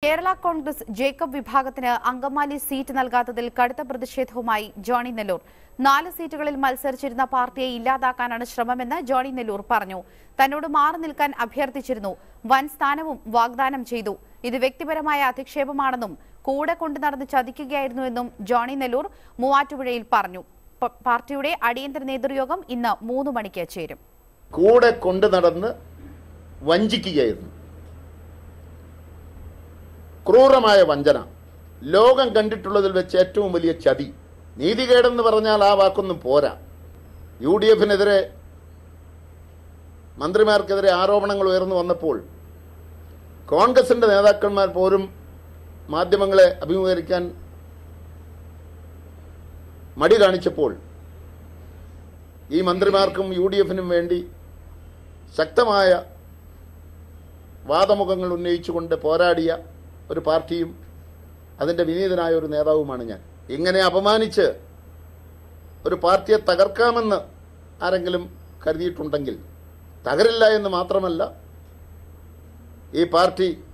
Kerala Congress Jacob വിഭാഗത്തിന് Angamaly seat നൽകാത്തതിൽ കടുത്ത പ്രതിഷേധവുമായി ജോണി നെല്ലൂർ നാല് സീറ്റുകളിൽ മത്സരിച്ചിരുന്ന പാർട്ടിയെ ഇല്ലാതാക്കാനാണ് ശ്രമമെന്ന് ജോണി നെല്ലൂർ പറഞ്ഞു തന്നോട് മാറി നിൽക്കാൻ അഭ്യർത്ഥിച്ചിരുന്നു വൻ സ്ഥാനവും വാഗ്ദാനം ചെയ്തു ഇത് വ്യക്തിപരമായ അധിക്ഷേപമാണെന്നും കൂടെ കൊണ്ടു നടന്ന് ചതിക്കുകയായിരുന്നുവെന്നും ജോണി നെല്ലൂർ മൂവാറ്റുപുഴയിൽ പറഞ്ഞു പ- പാർട്ടിയുടെ അടിയന്തര നേതൃയോഗം ഇന്ന് മൂന്ന് മണിക്ക് ചേരും കൂടെ കൊണ്ടു നടന്ന് വഞ്ചിക്കുകയായിരുന്നു ക്രൂരമായ വഞ്ചന ലോകം കണ്ടിട്ടുള്ളതിൽ വെച്ച് ഏറ്റവും വലിയ ചതി നീതികേടെന്ന് പറഞ്ഞാൽ ആ വാക്കൊന്നും പോരാ യു ഡി എഫിനെതിരെ മന്ത്രിമാർക്കെതിരെ ആരോപണങ്ങൾ ഉയർന്നു വന്നപ്പോൾ കോൺഗ്രസിന്റെ നേതാക്കന്മാർ പോലും മാധ്യമങ്ങളെ അഭിമുഖീകരിക്കാൻ മടി കാണിച്ചപ്പോൾ ഈ മന്ത്രിമാർക്കും യു ഡി എഫിനും വേണ്ടി ശക്തമായ വാദമുഖങ്ങൾ ഉന്നയിച്ചുകൊണ്ട് പോരാടിയ ഒരു പാർട്ടിയും അതിൻ്റെ വിനീതനായ ഒരു നേതാവുമാണ് ഞാൻ ഇങ്ങനെ അപമാനിച്ച് ഒരു പാർട്ടിയെ തകർക്കാമെന്ന് ആരെങ്കിലും കരുതിയിട്ടുണ്ടെങ്കിൽ തകരില്ല എന്ന് മാത്രമല്ല ഈ പാർട്ടി